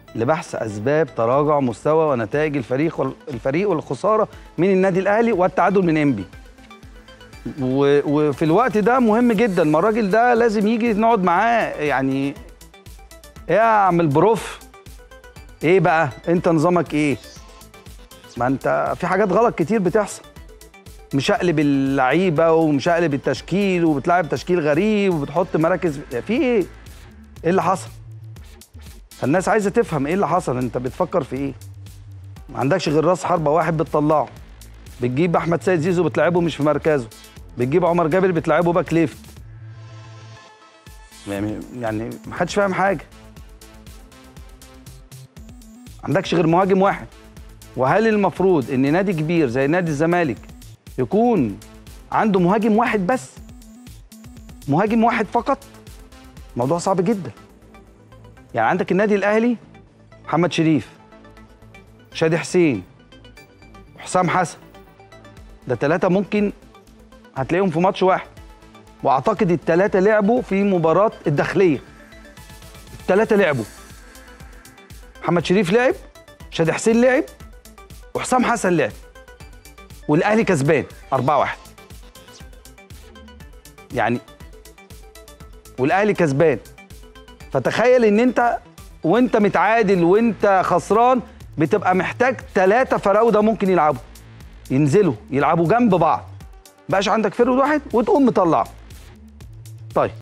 لبحث اسباب تراجع مستوى ونتائج الفريق وال- الفريق والخساره من النادي الاهلي والتعادل من انبي و- وفي الوقت ده مهم جدا ما الراجل ده لازم يجي نقعد معاه يعني ايه يا عم البروف ايه بقى انت نظامك ايه ما انت في حاجات غلط كتير بتحصل مشقلب اللعيبه ومشقلب التشكيل وبتلعب تشكيل غريب وبتحط مراكز في ايه ايه اللي حصل فالناس عايزه تفهم ايه اللي حصل انت بتفكر في ايه ما عندكش غير راس حربه واحد بتطلعه بتجيب احمد سيد زيزو بتلعبه مش في مركزه بتجيب عمر جابر بتلعبه باك ليفت يعني يعني ما حدش فاهم حاجه ما عندكش غير مهاجم واحد وهل المفروض ان نادي كبير زي نادي الزمالك يكون عنده مهاجم واحد بس مهاجم واحد فقط موضوع صعب جدا يعني عندك النادي الاهلي محمد شريف شادي حسين وحسام حسن ده ثلاثة ممكن هتلاقيهم في ماتش واحد واعتقد الثلاثة لعبوا في مباراة الداخلية الثلاثة لعبوا محمد شريف لعب شادي حسين لعب وحسام حسن لعب والاهلي كسبان 4 1 يعني والاهلي كسبان فتخيل ان انت وانت متعادل وانت خسران بتبقى محتاج ثلاثة فراودة ممكن يلعبوا ينزلوا يلعبوا جنب بعض بقاش عندك فرود واحد وتقوم مطلعه طيب